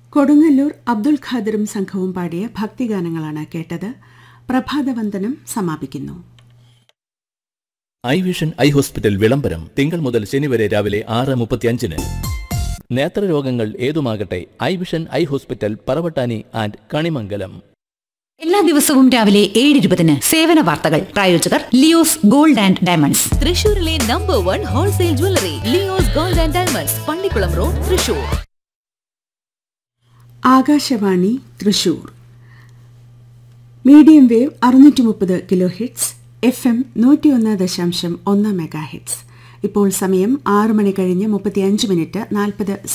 കൊടുങ്ങല്ലൂർ അബ്ദുൽ ഖാദറും സംഘവും പാടിയ ഭക്തിഗാനങ്ങളാണ് കേട്ടത് പ്രഭാതവന്ദനം സമാപിക്കുന്നു ഐ വിഷൻ ഐ ഹോസ്പിറ്റൽ വിളംബരം തിങ്കൾ മുതൽ ശനി വരെ രാവിലെ ആറ് മുപ്പത്തിയഞ്ചിന് നേത്രരോഗങ്ങൾ ഏതുമാകട്ടെ eye vision eye hospital Paravattani and Kanimangalam എല്ലാ ദിവസവും രാവിലെ ഏഴ് ഇരുപതിന് സേവന വാർത്തകൾ പ്രായോജകർ ലിയോസ് ഗോൾഡ് ആൻഡ് ഡയമണ്ട്സ് തൃശൂരിലെ number one wholesale jewellery Leo's gold and diamonds Pallikulam road Thrissur Akashvani Thrissur medium wave അറുന്നൂറ്റി മുപ്പത് കിലോ ഹിറ്റ്സ് എഫ് എം നൂറ്റിയൊന്ന് ദശാംശം ഒന്ന് മെഗാ ഹിറ്റ്സ് ഇപ്പോൾ സമയം ആറ് മണി കഴിഞ്ഞ് മുപ്പത്തിയഞ്ച് മിനിറ്റ് നാൽപ്പത്